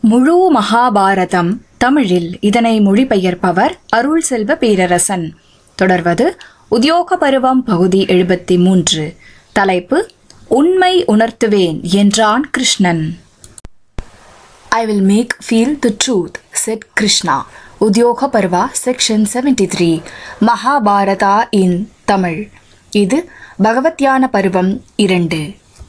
முழு மகாபாரதம் தமிழில் இதனை மொழிபெயர்ப்பவர் அருள் செல்வ பேரரசன் தொடர்வது உத்தியோக பருவம் பகுதி எழுபத்தி மூன்று தலைப்பு உண்மை உணர்த்துவேன் என்றான் Krishnan I will make feel the truth said Krishna Udyoga Parva section seventy three Mahabharata in Tamil இது பகவத்யான பருவம் இரண்டு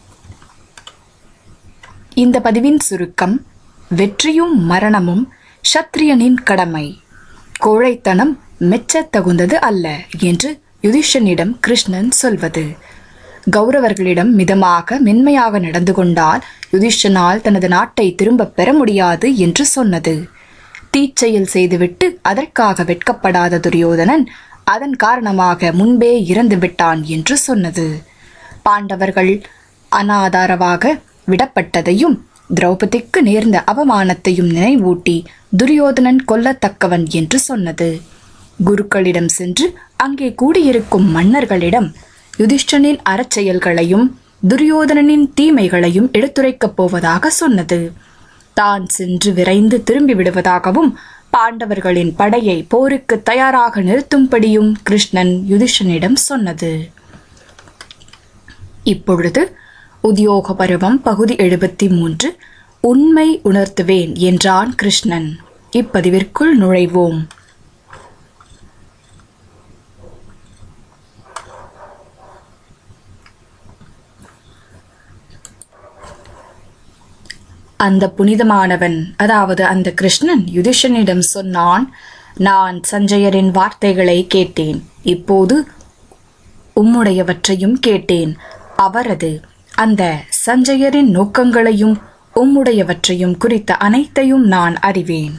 இந்த பதிவின் சுருக்கம் வெற்றியும் மரணமும் ஷத்ரியனின் கடமை கோழைத்தனம் மெச்சத் தகுந்தது அல்ல என்று யுதிஷனிடம் கிருஷ்ணன் சொல்வது கௌரவர்களிடம் மிதமாக மென்மையாக நடந்து கொண்டால் யுதிஷனால் தனது நாட்டை திரும்பப் பெற முடியாது என்று சொன்னது தீச்செயல் செய்துவிட்டு அதற்காக வெட்கப்படாத துரியோதனன் அதன் காரணமாக முன்பே இறந்து விட்டான் என்று சொன்னது பாண்டவர்கள் அனாதாரமாக விடப்பட்டதையும் திரௌபதிக்கு நேர்ந்த அவமானத்தையும் நினைவூட்டி துரியோதனன் கொல்லத்தக்கவன் என்று சொன்னது குருக்களிடம் சென்று அங்கே கூடியிருக்கும் மன்னர்களிடம் யுதிஷ்டனின் அறச்செயல்களையும் துரியோதனனின் தீமைகளையும் எடுத்துரைக்கப் போவதாக சொன்னது தான் சென்று விரைந்து திரும்பி விடுவதாகவும் பாண்டவர்களின் படையை போருக்கு தயாராக நிறுத்தும்படியும் கிருஷ்ணன் யுதிஷனிடம் சொன்னது இப்பொழுது உத்தியோக பருவம் பகுதி எழுபத்தி மூன்று உண்மை உணர்த்துவேன் என்றான் கிருஷ்ணன் இப்பதிவிற்குள் நுழைவோம் அந்த புனிதமானவன் அதாவது அந்த கிருஷ்ணன் யுதிஷனிடம் சொன்னான் நான் சஞ்சயரின் வார்த்தைகளை கேட்டேன் இப்போது உம்முடையவற்றையும் கேட்டேன் அவரது அந்த சஞ்சயரின் நோக்கங்களையும் உம்முடையவற்றையும் குறித்த அனைத்தையும் நான் அறிவேன்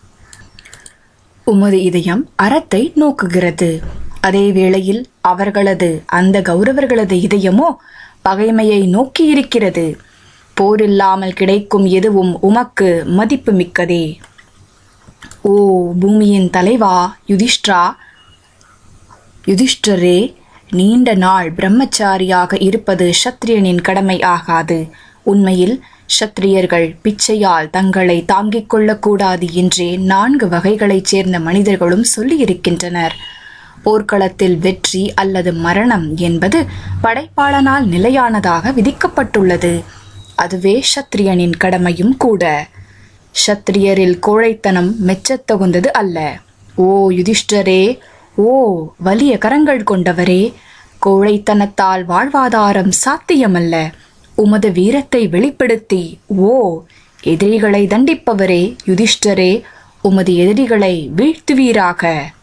உமது இதயம் அறத்தை நோக்குகிறது அதே வேளையில் அவர்களது அந்த கௌரவர்களது இதயமோ பகைமையை நோக்கியிருக்கிறது போரில்லாமல் கிடைக்கும் எதுவும் உமக்கு மதிப்பு மிக்கதே ஓ பூமியின் தலைவா யுதிஷ்டிரா யுதிஷ்டரே நீண்ட நாள் பிரம்மச்சாரியாக இருப்பது ஷத்ரியனின் கடமை ஆகாது உண்மையில் ஷத்ரியர்கள் பிச்சையால் தங்களை தாங்கிக் கொள்ளக்கூடாது என்றே நான்கு வகைகளைச் சேர்ந்த மனிதர்களும் சொல்லியிருக்கின்றனர் போர்க்களத்தில் வெற்றி அல்லது மரணம் என்பது படைப்பாளனால் நிலையானதாக விதிக்கப்பட்டுள்ளது அதுவே ஷத்ரியனின் கடமையும் கூட ஷத்ரியரில் கோழைத்தனம் மெச்சத்தகுந்தது அல்ல ஓ யுதிஷ்டரே ஓ வலிய கரங்கள் கொண்டவரே கோழைத்தனத்தால் வாழ்வாதாரம் சாத்தியமல்ல உமது வீரத்தை வெளிப்படுத்தி ஓ எதிரிகளை தண்டிப்பவரே யுதிஷ்டரே உமது எதிரிகளை வீழ்த்துவீராக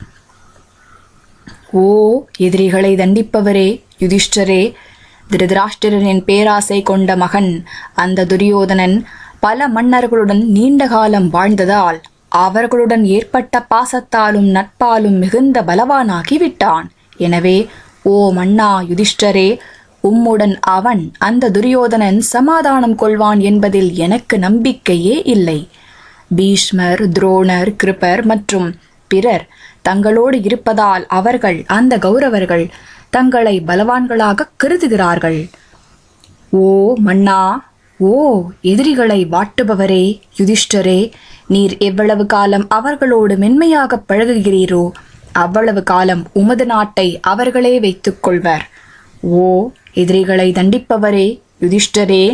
ஓ எதிரிகளை தண்டிப்பவரே யுதிஷ்டரே திருதராஷ்டிரனின் பேராசை கொண்ட மகன் அந்த துரியோதனன் பல மன்னர்களுடன் நீண்ட காலம் வாழ்ந்ததால் அவர்களுடன் ஏற்பட்ட பாசத்தாலும் நட்பாலும் மிகுந்த பலவானாகி விட்டான் எனவே ஓ மன்னா யுதிஷ்டரே உம்முடன் அவன் அந்த துரியோதனன் சமாதானம் கொள்வான் என்பதில் எனக்கு நம்பிக்கையே இல்லை பீஷ்மர் துரோணர் கிருபர் மற்றும் பிறர் தங்களோடு இருப்பதால் அவர்கள் அந்த கௌரவர்கள் தங்களை பலவான்களாக கருதுகிறார்கள் ஓ மன்னா ஓ எதிரிகளை வாட்டுபவரே யுதிஷ்டரே நீர் எவ்வளவு காலம் அவர்களோடு மென்மையாக பழகுகிறீரோ அவ்வளவு காலம் உமது நாட்டை அவர்களே வைத்துக் கொள்வர் ஓ எதிரிகளை தண்டிப்பவரே யுதிஷ்டரே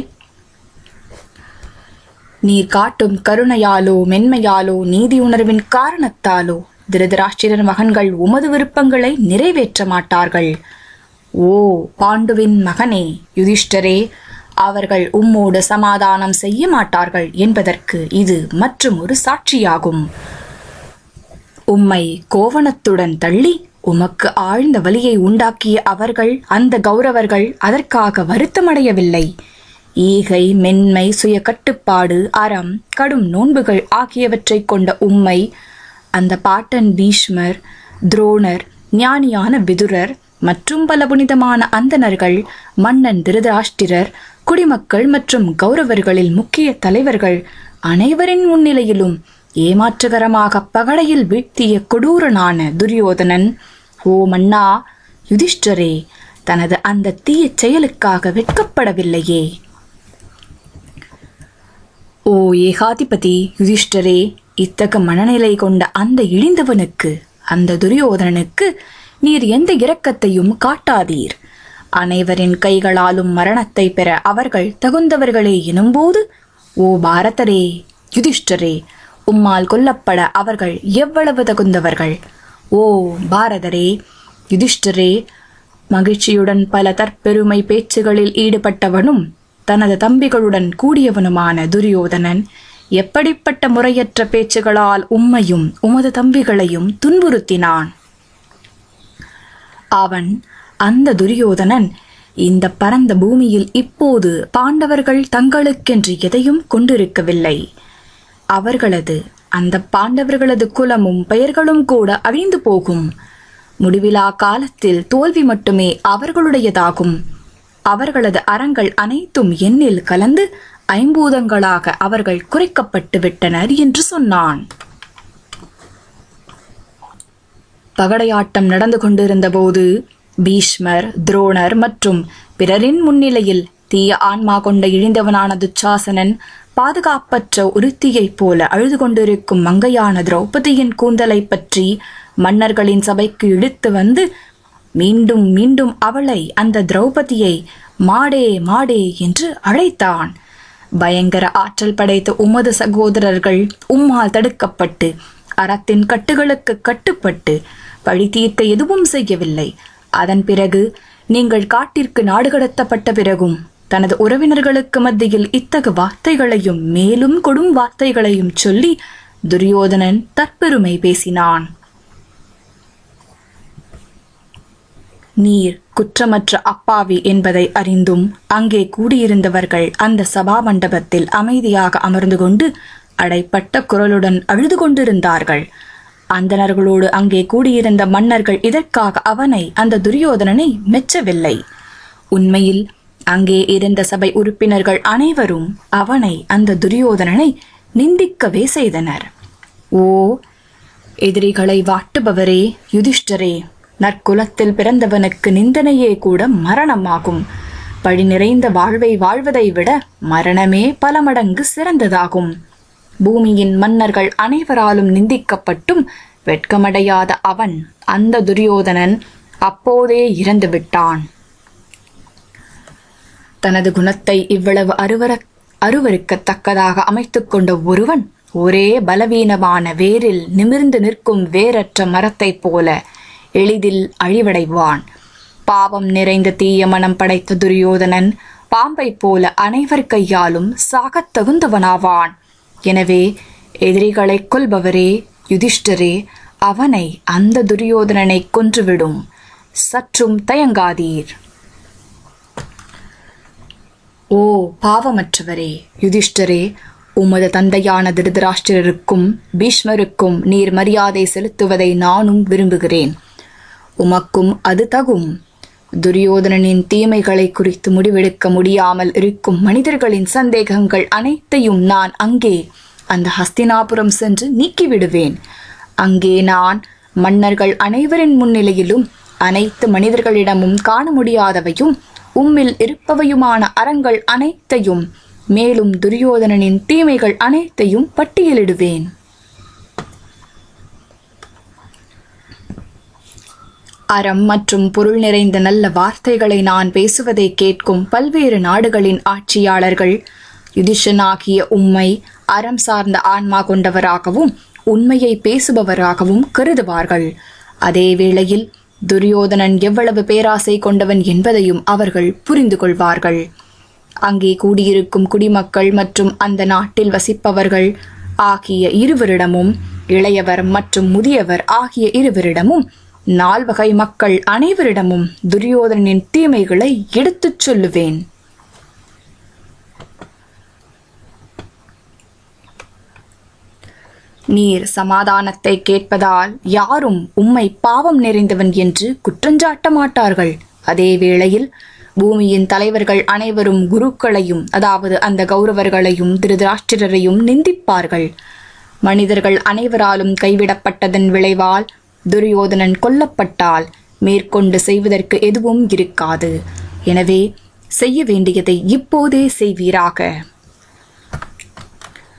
நீர் காட்டும் கருணையாலோ மென்மையாலோ நீதி உணர்வின் காரணத்தாலோ திருதராஷ்டிரர் மகன்கள் உமது விருப்பங்களை நிறைவேற்ற மாட்டார்கள் ஓ பாண்டுவின் மகனே யுதிஷ்டரே அவர்கள் உம்மோடு சமாதானம் செய்ய மாட்டார்கள் என்பதற்கு இது மற்றும் ஒரு சாட்சியாகும் உம்மை கோவணத்துடன் தள்ளி உமக்கு ஆழ்ந்த வலியை உண்டாக்கிய அவர்கள் அந்த கௌரவர்கள் அதற்காக வருத்தமடையவில்லை ஈகை மென்மை சுய கட்டுப்பாடு அறம் கடும் நோன்புகள் ஆகியவற்றைக் கொண்ட உம்மை அந்த பாட்டன் பீஷ்மர் துரோணர் ஞானியான விதுரர் மற்றும் பல புனிதமான அந்தணர்கள் மன்னன் திருதராஷ்டிரர் குடிமக்கள் மற்றும் கௌரவர்களில் முக்கிய தலைவர்கள் அனைவரின் முன்னிலையிலும் ஏமாற்றுகரமாக பகடையில் வீழ்த்திய கொடூரனான துரியோதனன் ஓ மன்னா யுதிஷ்டரே தனது அந்த தீய செயலுக்காக வெட்கப்படவில்லையே ஓ ஏகாதிபதி யுதிஷ்டரே இத்தகு மனநிலை கொண்ட அந்த இழிந்தவனுக்கு அந்த துரியோதனனுக்கு நீர் எந்த இரக்கத்தையும் காட்டாதீர் அனைவரின் கைகளாலும் மரணத்தை பெற அவர்கள் தகுந்தவர்களே எனும்போது ஓ பாரதரே யுதிஷ்டரே உம்மால் கொல்லப்பட அவர்கள் எவ்வளவு தகுந்தவர்கள் ஓ பாரதரே யுதிஷ்டரே மகிழ்ச்சியுடன் பல தற்பெருமை பேச்சுகளில் ஈடுபட்டவனும் தனது தம்பிகளுடன் கூடியவனுமான துரியோதனன் எப்படிப்பட்ட முறையற்ற பேச்சுகளால் உம்மையும் உமது தம்பிகளையும் துன்புறுத்தினான் அவன் அந்த துரியோதனன் இந்த பரந்த பூமியில் இப்போது பாண்டவர்கள் தங்களுக்கென்று எதையும் கொண்டிருக்கவில்லை அவர்களது அந்த பாண்டவர்களது குலமும் பெயர்களும் கூட அழிந்து போகும் முடிவிலா காலத்தில் தோல்வி மட்டுமே அவர்களுடையதாகும் அவர்களது அறங்கள் அனைத்தும் எண்ணில் கலந்து ஐம்பூதங்களாக அவர்கள் குறைக்கப்பட்டு விட்டனர் என்று சொன்னான் பகடையாட்டம் நடந்து கொண்டிருந்த போது பீஷ்மர் துரோணர் மற்றும் பிறரின் முன்னிலையில் தீய ஆன்மா கொண்ட இழிந்தவனான துச்சாசனன் பாதுகாப்பற்ற உருத்தியைப் போல அழுது கொண்டிருக்கும் மங்கையான திரௌபதியின் கூந்தலை பற்றி மன்னர்களின் சபைக்கு இழுத்து வந்து மீண்டும் மீண்டும் அவளை அந்த திரௌபதியை மாடே மாடே என்று அழைத்தான் பயங்கர ஆற்றல் படைத்த உமது சகோதரர்கள் உம்மால் தடுக்கப்பட்டு அறத்தின் கட்டுகளுக்கு கட்டுப்பட்டு பழி தீர்க்க எதுவும் செய்யவில்லை அதன் பிறகு நீங்கள் காட்டிற்கு நாடு கடத்தப்பட்ட பிறகும் தனது உறவினர்களுக்கு மத்தியில் இத்தகு வார்த்தைகளையும் மேலும் கொடும் வார்த்தைகளையும் சொல்லி துரியோதனன் தற்பெருமை பேசினான் நீர் குற்றமற்ற அப்பாவி என்பதை அறிந்தும் அங்கே கூடியிருந்தவர்கள் அந்த சபா மண்டபத்தில் அமைதியாக அமர்ந்து கொண்டு அடைப்பட்ட குரலுடன் அழுது கொண்டிருந்தார்கள் அந்தணர்களோடு அங்கே கூடியிருந்த மன்னர்கள் இதற்காக அவனை அந்த துரியோதனனை மெச்சவில்லை உண்மையில் அங்கே இருந்த சபை உறுப்பினர்கள் அனைவரும் அவனை அந்த துரியோதனனை நிந்திக்கவே செய்தனர் ஓ எதிரிகளை வாட்டுபவரே யுதிஷ்டரே நற்குலத்தில் பிறந்தவனுக்கு நிந்தனையே கூட மரணமாகும் பழி நிறைந்த வாழ்வை வாழ்வதை விட மரணமே பல மடங்கு சிறந்ததாகும் பூமியின் மன்னர்கள் அனைவராலும் நிந்திக்கப்பட்டும் வெட்கமடையாத அவன் அந்த துரியோதனன் அப்போதே இறந்து விட்டான் தனது குணத்தை இவ்வளவு அருவர அருவருக்கத்தக்கதாக அமைத்துக் கொண்ட ஒருவன் ஒரே பலவீனமான வேரில் நிமிர்ந்து நிற்கும் வேரற்ற மரத்தைப் போல எளிதில் அழிவடைவான் பாவம் நிறைந்த தீய மனம் படைத்த துரியோதனன் பாம்பைப் போல அனைவர் கையாலும் சாகத் தகுந்தவனாவான் எனவே எதிரிகளைக் கொல்பவரே யுதிஷ்டரே அவனை அந்த துரியோதனனை கொன்றுவிடும் சற்றும் தயங்காதீர் ஓ பாவமற்றவரே யுதிஷ்டரே உமது தந்தையான திருதராஷ்டிரருக்கும் பீஷ்மருக்கும் நீர் மரியாதை செலுத்துவதை நானும் விரும்புகிறேன் உமக்கும் அது தகும் துரியோதனனின் தீமைகளை குறித்து முடிவெடுக்க முடியாமல் இருக்கும் மனிதர்களின் சந்தேகங்கள் அனைத்தையும் நான் அங்கே அந்த ஹஸ்தினாபுரம் சென்று நீக்கிவிடுவேன் அங்கே நான் மன்னர்கள் அனைவரின் முன்னிலையிலும் அனைத்து மனிதர்களிடமும் காண முடியாதவையும் உம்மில் இருப்பவையுமான அறங்கள் அனைத்தையும் மேலும் துரியோதனனின் தீமைகள் அனைத்தையும் பட்டியலிடுவேன் அறம் மற்றும் பொருள் நிறைந்த நல்ல வார்த்தைகளை நான் பேசுவதை கேட்கும் பல்வேறு நாடுகளின் ஆட்சியாளர்கள் யுதிஷனாகிய உம்மை அறம் சார்ந்த ஆன்மா கொண்டவராகவும் உண்மையை பேசுபவராகவும் கருதுவார்கள் அதே வேளையில் துரியோதனன் எவ்வளவு பேராசை கொண்டவன் என்பதையும் அவர்கள் புரிந்து கொள்வார்கள் அங்கே கூடியிருக்கும் குடிமக்கள் மற்றும் அந்த நாட்டில் வசிப்பவர்கள் ஆகிய இருவரிடமும் இளையவர் மற்றும் முதியவர் ஆகிய இருவரிடமும் நால்வகை மக்கள் அனைவரிடமும் துரியோதனனின் தீமைகளை எடுத்துச் சொல்லுவேன் நீர் சமாதானத்தை கேட்பதால் யாரும் உம்மை பாவம் நிறைந்தவன் என்று குற்றஞ்சாட்ட மாட்டார்கள் அதே வேளையில் பூமியின் தலைவர்கள் அனைவரும் குருக்களையும் அதாவது அந்த கௌரவர்களையும் திருதராஷ்டிரரையும் நிந்திப்பார்கள் மனிதர்கள் அனைவராலும் கைவிடப்பட்டதன் விளைவால் துரியோதனன் கொல்லப்பட்டால் மேற்கொண்டு செய்வதற்கு எதுவும் இருக்காது எனவே செய்ய வேண்டியதை இப்போதே செய்வீராக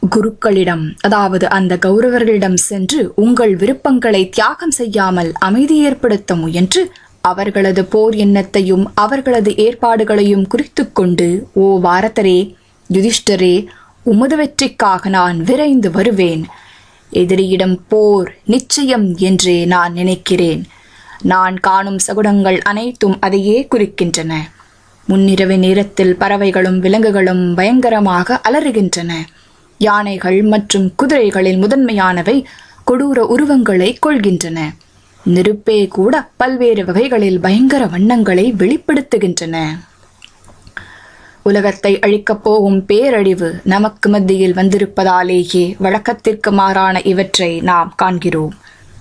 குருக்களிடம் அதாவது அந்த கௌரவர்களிடம் சென்று உங்கள் விருப்பங்களை தியாகம் செய்யாமல் அமைதி ஏற்படுத்த முயன்று அவர்களது போர் எண்ணத்தையும் அவர்களது ஏற்பாடுகளையும் குறித்துக் கொண்டு ஓ பாரதரே யுதிஷ்டரே உமது வெற்றிக்காக நான் விரைந்து வருவேன் எதிரியிடம் போர் நிச்சயம் என்றே நான் நினைக்கிறேன் நான் காணும் சகுனங்கள் அனைத்தும் அதையே குறிக்கின்றன முன்னிரவு நேரத்தில் பறவைகளும் விலங்குகளும் பயங்கரமாக அலறுகின்றன யானைகள் மற்றும் குதிரைகளில் முதன்மையானவை கொடூர உருவங்களை கொள்கின்றன நெருப்பே கூட பல்வேறு வகைகளில் பயங்கர வண்ணங்களை வெளிப்படுத்துகின்றன உலகத்தை அழிக்கப் போகும் பேரழிவு நமக்கு மத்தியில் வந்திருப்பதாலேயே வழக்கத்திற்கு மாறான இவற்றை நாம் காண்கிறோம்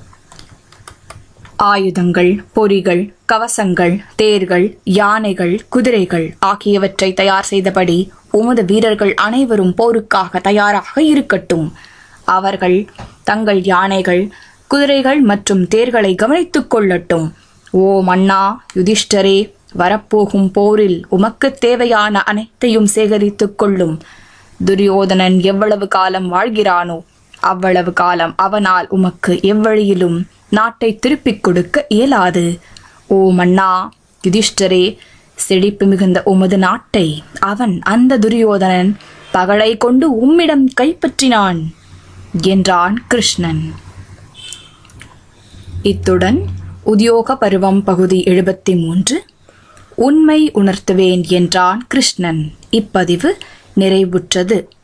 ஆயுதங்கள் பொறிகள் கவசங்கள் தேர்கள் யானைகள் குதிரைகள் ஆகியவற்றை தயார் செய்தபடி உமது வீரர்கள் அனைவரும் போருக்காக தயாராக இருக்கட்டும் அவர்கள் தங்கள் யானைகள் குதிரைகள் மற்றும் தேர்களை கவனித்துக் கொள்ளட்டும் ஓ மன்னா யுதிஷ்டரே வரப்போகும் போரில் உமக்கு தேவையான அனைத்தையும் சேகரித்துக் கொள்ளும் துரியோதனன் எவ்வளவு காலம் வாழ்கிறானோ அவ்வளவு காலம் அவனால் உமக்கு எவ்வழியிலும் நாட்டை திருப்பிக் கொடுக்க இயலாது ஓ மன்னா யுதிஷ்டரே செழிப்பு மிகுந்த உமது நாட்டை அவன் அந்த துரியோதனன் பகலை கொண்டு உம்மிடம் கைப்பற்றினான் என்றான் கிருஷ்ணன் இத்துடன் உத்தியோக பருவம் பகுதி எழுபத்தி மூன்று உண்மை உணர்த்துவேன் என்றான் கிருஷ்ணன் இப்பதிவு நிறைவுற்றது